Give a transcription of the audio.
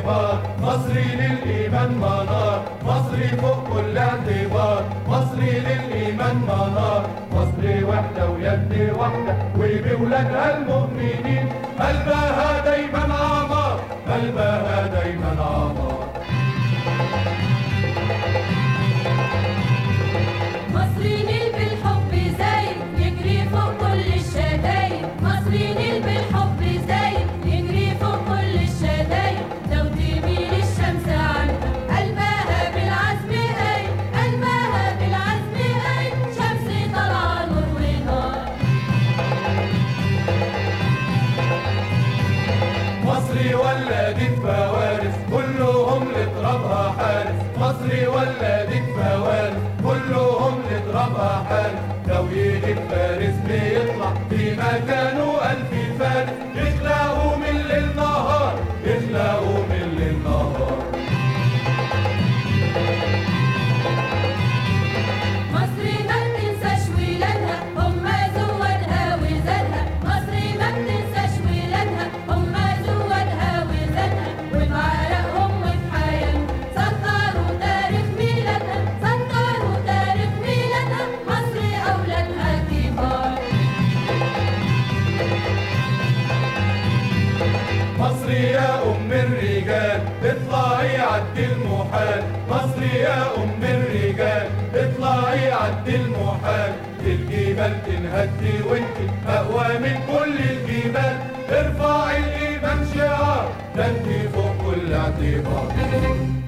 اعتبار مصري للإيمان منار مصري فوق كل اعتبار مصري للإيمان منار مصري وحدة ويد واحدة وبولادها المؤمنين قلبها دايما عمار قلبها دايما عمار مصري نيل بالحب زايد يجري فوق كل الشدايد مصري نيل بالحب زايد يجري فوق كل الشدايد لو تميل الشمس عنها قلبها بالعزم قايد قلبها بالعزم قايد شمس طالعة نور ونار مصري ولدت فوارس كلهم لترابها حارس مصري ولدت فوارس كلهم لترابها حارس لو يجي الفارس بيطلع في مكانه ألف فارس يخلقوا من الليل نهار يخلقوا من الليل نهار مصري ما بتنساش ولادها هم زودها وزادها مصري ما بتنساش ولادها هم زودها وزادها وبعرقهم وبحياتهم سطروا تاريخ ميلادها سطروا تاريخ ميلادها مصري أولادها كبار مصري يا أم الرجال اطلعي عد المحال مصري يا أم الرجال اطلعي عد المحال الجبال تنهدي وانت أقوى من كل الجبال ارفعي الإيمان شعار ده انت فوق كل اعتبار